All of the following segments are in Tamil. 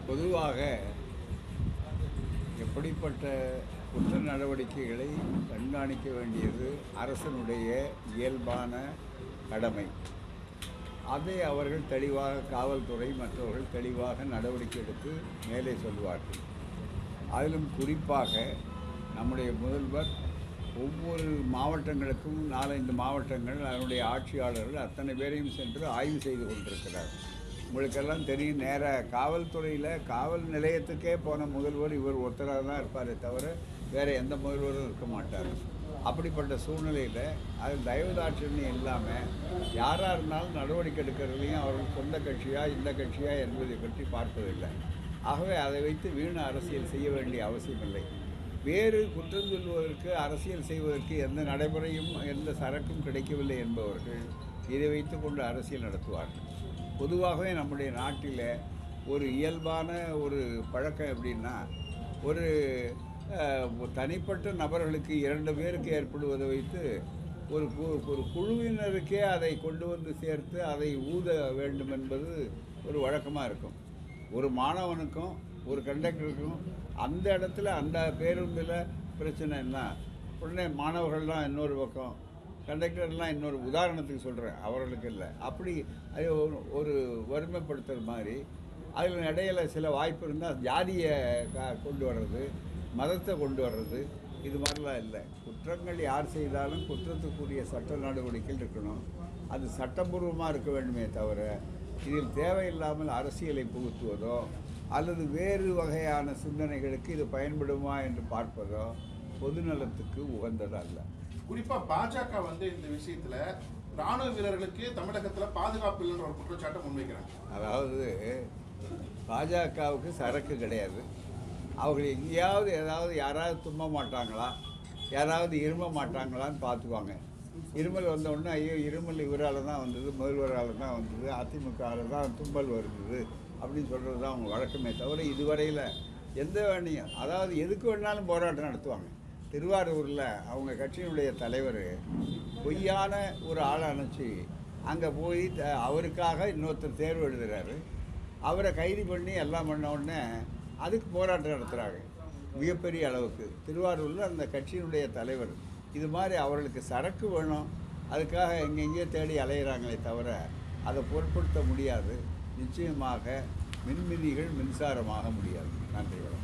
பொதுவாக எப்படிப்பட்ட குற்ற நடவடிக்கைகளை கண்காணிக்க வேண்டியது அரசனுடைய இயல்பான கடமை அதை அவர்கள் தெளிவாக காவல்துறை மற்றவர்கள் தெளிவாக நடவடிக்கை எடுத்து மேலே சொல்வார்கள் அதிலும் குறிப்பாக நம்முடைய முதல்வர் ஒவ்வொரு மாவட்டங்களுக்கும் நாலஞ்சு மாவட்டங்கள் அதனுடைய ஆட்சியாளர்கள் அத்தனை பேரையும் சென்று ஆய்வு செய்து கொண்டிருக்கிறார் உங்களுக்கெல்லாம் தெரியும் நேர காவல்துறையில் காவல் நிலையத்துக்கே போன முதல்வர் இவர் ஒருத்தராக தான் இருப்பாரே தவிர வேறு எந்த முதல்வரும் இருக்க மாட்டார் அப்படிப்பட்ட சூழ்நிலையில் அது தயவுதாட்சணியம் இல்லாமல் யாராக இருந்தாலும் நடவடிக்கை எடுக்கிறதுலையும் அவர்கள் சொந்த கட்சியா இந்த கட்சியா என்பதை பற்றி பார்ப்பதில்லை ஆகவே அதை வைத்து வீண அரசியல் செய்ய வேண்டிய அவசியமில்லை வேறு குற்றம் சொல்வதற்கு அரசியல் செய்வதற்கு எந்த நடைமுறையும் எந்த சரக்கும் கிடைக்கவில்லை என்பவர்கள் இதை வைத்துக்கொண்டு அரசியல் நடத்துவார்கள் பொதுவாகவே நம்முடைய நாட்டில் ஒரு இயல்பான ஒரு பழக்கம் எப்படின்னா ஒரு அஹ், ஒரு தனிப்பட்ட நபர்களுக்கு இரண்டு பேருக்கு ஏற்படுவதை வைத்து ஒரு கு- ஒரு குழுவினருக்கே அதை கொண்டு வந்து சேர்த்து அதை ஊத வேண்டும் என்பது ஒரு வழக்கமாக இருக்கும் ஒரு மாணவனுக்கும் ஒரு கண்டக்டருக்கும் அந்த இடத்துல அந்த பேருந்தில் பிரச்சனைன்னா உடனே மாணவர்கள்லாம் இன்னொரு பக்கம் கண்டக்டர்லாம் இன்னொரு உதாரணத்துக்கு சொல்கிறேன் அவர்களுக்கு இல்லை அப்படி அது ஒரு- ஒரு வறுமைப்படுத்துகிற மாதிரி அதில் இடையில சில வாய்ப்பு இருந்தால் ஜாதியை க- கொண்டு வர்றது மதத்தை கொண்டு வர்றது இது மாதிரிலாம் இல்லை குற்றங்கள் யார் செய்தாலும் குற்றத்துக்குரிய சட்ட நடவடிக்கைகள் இருக்கணும் அது சட்டபூர்வமாக இருக்க வேண்டுமே தவிர இதில் தேவையில்லாமல் அரசியலை புகுத்துவதோ அல்லது வேறு வகையான சிந்தனைகளுக்கு இது பயன்படுமா என்று பார்ப்பதோ பொதுநலத்துக்கு உகந்தது அல்ல குறிப்பா பாஜக வந்து இந்த விஷயத்துல ராணுவ வீரர்களுக்கு தமிழகத்துல பாதுகாப்பு இல்லைன்ற ஒரு குற்றச்சாட்டை முன்வைக்கிறாங்க அதாவது பாஜகவுக்கு சரக்கு கிடையாது அவர்கள் எங்கேயாவது ஏதாவது யாராவது தும்ப மாட்டாங்களா யாராவது இரும மாட்டாங்களான்னு பார்த்துக்குவாங்க இருமல் வந்த உடனே ஐயோ இருமல் இவரால் தான் வந்தது முதல்வரால் தான் வந்தது அதிமுகவில் தான் தும்பல் வருது அப்படின்னு சொல்கிறது தான் அவங்க வழக்கமே தவிர இதுவரையில் எந்த வேணையும் அதாவது எதுக்கு வேணாலும் போராட்டம் நடத்துவாங்க திருவாரூரில் அவங்க கட்சியினுடைய தலைவர் பொய்யான ஒரு ஆளை அனுப்பிச்சு அங்கே போய் த- அவருக்காக இன்னொருத்தர் தேர்வு எழுதுறாரு அவரை கைது பண்ணி எல்லாம் பண்ண உடனே அதுக்கு போராட்டம் நடத்துகிறாங்க மிகப்பெரிய அளவுக்கு திருவாரூரில் அந்த கட்சியினுடைய தலைவர் இது மாதிரி அவர்களுக்கு சரக்கு வேணும் அதுக்காக எங்கெங்கேயோ தேடி அலையிறாங்களே தவிர அதை பொருட்படுத்த முடியாது நிச்சயமாக மின்மினிகள் மின்சாரமாக முடியாது நன்றி வணக்கம்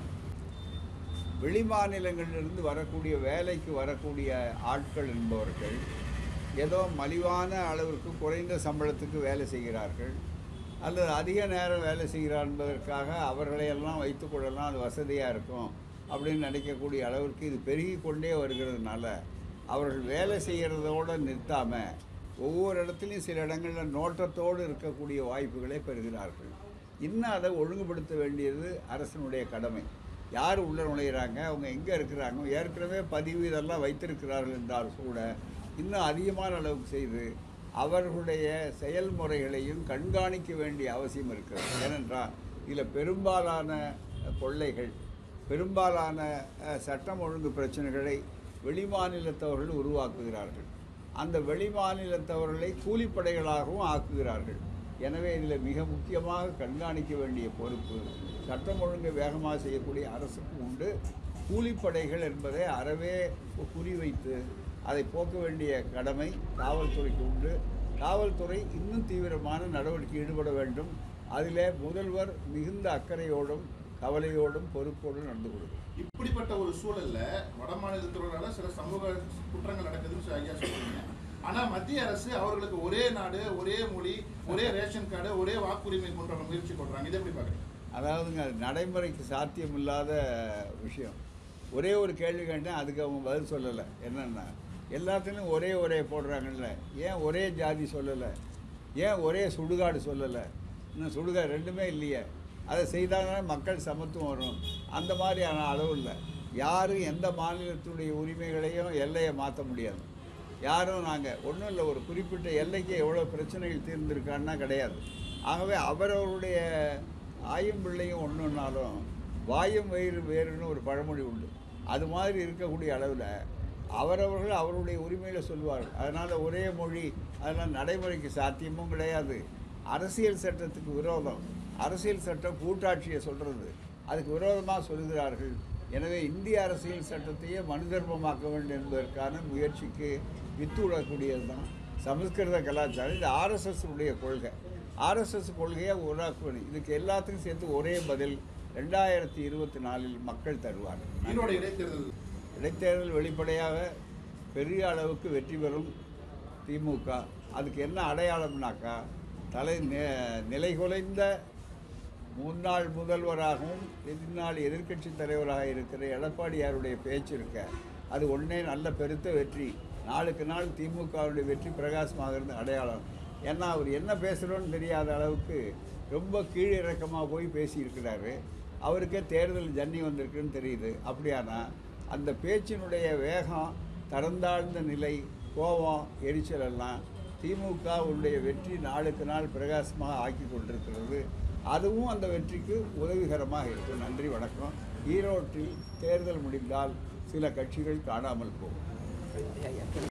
வெளிமாநிலங்களிலிருந்து வரக்கூடிய வேலைக்கு வரக்கூடிய ஆட்கள் என்பவர்கள் ஏதோ மலிவான அளவிற்கு குறைந்த சம்பளத்துக்கு வேலை செய்கிறார்கள் அல்லது அதிக நேரம் வேலை செய்கிறார் என்பதற்காக அவர்களையெல்லாம் வைத்துக்கொள்ளலாம் அது வசதியாக இருக்கும் அப்படின்னு நினைக்கக்கூடிய அளவிற்கு இது பெருகி கொண்டே வருகிறதுனால அவர்கள் வேலை செய்கிறதோடு நிறுத்தாமல் ஒவ்வொரு இடத்துலையும் சில இடங்களில் நோட்டத்தோடு இருக்கக்கூடிய வாய்ப்புகளை பெறுகிறார்கள் இன்னும் அதை ஒழுங்குபடுத்த வேண்டியது அரசனுடைய கடமை யார் உள்ளே நுழையிறாங்க அவங்க எங்கே இருக்கிறாங்க ஏற்கனவே பதிவு இதெல்லாம் வைத்திருக்கிறார்கள் என்றால் கூட இன்னும் அதிகமான அளவுக்கு செய்து அவர்களுடைய செயல்முறைகளையும் கண்காணிக்க வேண்டிய அவசியம் இருக்கிறது ஏனென்றால் இதில் பெரும்பாலான கொள்ளைகள் பெரும்பாலான அஹ், சட்டம் ஒழுங்கு பிரச்சனைகளை வெளிமாநிலத்தவர்கள் உருவாக்குகிறார்கள் அந்த வெளிமாநிலத்தவர்களை கூலிப்படைகளாகவும் ஆக்குகிறார்கள் எனவே இதில் மிக முக்கியமாக கண்காணிக்க வேண்டிய பொறுப்பு சட்டம் ஒழுங்கை வேகமாக செய்யக்கூடிய அரசுக்கு உண்டு கூலிப்படைகள் என்பதை அறவே குறிவைத்து அதை போக்க வேண்டிய கடமை காவல்துறைக்கு உண்டு காவல்துறை இன்னும் தீவிரமான நடவடிக்கை ஈடுபட வேண்டும் அதிலே முதல்வர் மிகுந்த அக்கறையோடும் கவலையோடும் பொறுப்போடும் நடந்து கொள்கிறார் இப்படிப்பட்ட ஒரு சூழல்ல வட மாநிலத்தினரால சில சமூக குற்றங்கள் நடக்குதுன்னு ஐயா சொல்றீங்க ஆனா மத்திய அரசு அவர்களுக்கு ஒரே நாடு ஒரே மொழி ஒரே ரேஷன் கார்டு ஒரே வாக்குரிமை கொண்டு வர முயற்சி பண்றாங்க இதை எப்படி பாக்குறீங்க அதாவதுங்க அது நடைமுறைக்கு சாத்தியமில்லாத விஷயம் ஒரே ஒரு கேள்வி கேட்டேன் அதுக்கு அவங்க பதில் சொல்லலை என்னென்னா எல்லாத்துலேயும் ஒரே ஒரே போடுறாங்கல்ல ஏன் ஒரே ஜாதி சொல்லலை ஏன் ஒரே சுடுகாடு சொல்லலை இன்னும் சுடுகாடு ரெண்டுமே இல்லையே அதை செய்தாங்கன்னா மக்கள் சமத்துவம் வரும் அந்த மாதிரியான அளவு இல்லை யாரும் எந்த மாநிலத்தினுடைய உரிமைகளையும் எல்லையை மாற்ற முடியாது யாரும் நாங்கள் ஒன்றும் இல்லை ஒரு குறிப்பிட்ட எல்லைக்கு எவ்வளோ பிரச்சனைகள் தீர்ந்திருக்கான்னா கிடையாது ஆகவே அவரவருடைய ஆயும் பிள்ளையும் ஒன்றுனாலும் வாயும் வயிறு வேறுன்னு ஒரு பழமொழி உண்டு அது மாதிரி இருக்கக்கூடிய அளவில் அவரவர்கள் அவருடைய உரிமையில சொல்வார்கள் அதனால் ஒரே மொழி அதெல்லாம் நடைமுறைக்கு சாத்தியமும் கிடையாது அரசியல் சட்டத்துக்கு விரோதம் அரசியல் சட்டம் கூட்டாட்சியை சொல்கிறது அதுக்கு விரோதமாக சொல்கிறார்கள் எனவே இந்திய அரசியல் சட்டத்தையே மனுதர்மமாக்க வேண்டும் என்பதற்கான முயற்சிக்கு வித்து விடக்கூடியது தான் சமஸ்கிருத கலாச்சாரம் இது ஆர்எஸ்எஸ் உடைய கொள்கை ஆர்எஸ்எஸ் கொள்கையை உருவாக்கணும் இதுக்கு எல்லாத்துக்கும் சேர்த்து ஒரே பதில் ரெண்டாயிரத்தி இருபத்தி நாலில் மக்கள் தருவார் ஈரோடு இடைத்தேர்தல் இடைத்தேர்தல் வெளிப்படையாக பெரிய அளவுக்கு வெற்றி பெறும் திமுக அதுக்கு என்ன அடையாளம்னாக்கா தலை நி- நிலைகுலைந்த முன்னாள் முதல்வராகவும் எதிர்நாள் எதிர்க்கட்சி தலைவராக இருக்கிற எடப்பாடியாருடைய பேச்சு இருக்க அது ஒன்றே நல்ல பெருத்த வெற்றி நாளுக்கு நாள் திமுகவுடைய வெற்றி பிரகாசமாகிறது அடையாளம் ஏன்னா அவர் என்ன பேசுகிறோன்னு தெரியாத அளவுக்கு ரொம்ப கீழிறக்கமாக போய் பேசியிருக்கிறாரு அவருக்கே தேர்தல் ஜன்னி வந்திருக்குன்னு தெரியுது அப்படியானா அந்த பேச்சினுடைய வேகம் தரந்தாழ்ந்த நிலை கோபம் எரிச்சல் எல்லாம் திமுகவுடைய வெற்றி நாளுக்கு நாள் பிரகாசமாக ஆக்கி கொண்டிருக்கிறது அதுவும் அந்த வெற்றிக்கு உதவிகரமாக இருக்கும் நன்றி வணக்கம் ஈரோட்டில் தேர்தல் முடிந்தால் சில கட்சிகள் காணாமல் போகும்